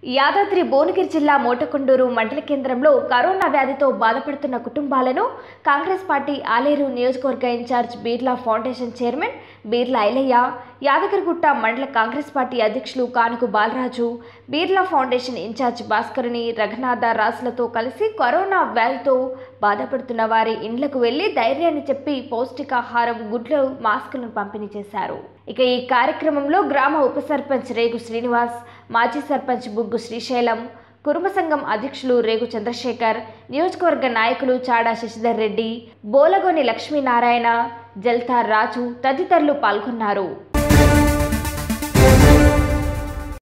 యాదాద్రి భువనగిరి జిల్లా మోటకొండూరు మండల కేంద్రంలో కరోనా వ్యాధితో బాధపడుతున్న కుటుంబాలను కాంగ్రెస్ పార్టీ ఆలేరు నియోజకవర్గ incharge Birla foundation chairman Birla Ailayya Yadagirigutta మండల కాంగ్రెస్ పార్టీ అధ్యక్షులు కానుకు బాలరాజు బీర్లా ఫౌండేషన్ ఇన్ఛార్జ్ భాస్కరుని రఘునాథ రాజులతో కలిసి కరోనా వ్యాధితో బాధపడుతున్న వారి ఇండ్లకు వెళ్లి ధైర్యాన్ని చెప్పి పౌష్టికాహారం గుడ్లు మాస్కులను పంపిణీ చేశారు ఇక ఈ కార్యక్రమంలో గ్రామ ఉప సర్పంచ్ రేగు శ్రీనివాస్ మాజీ సర్పంచ్ బుగ్గు శ్రీశైలం కురుమ సంఘం అధ్యక్షులు రేగు చంద్రశేఖర్ నియోజకవర్గ నాయకులు చాడా శశిధర్ రెడ్డి బోలగోని లక్ష్మీనారాయణ జల్తార్ రాజు తదితరులు పాల్గొన్నారు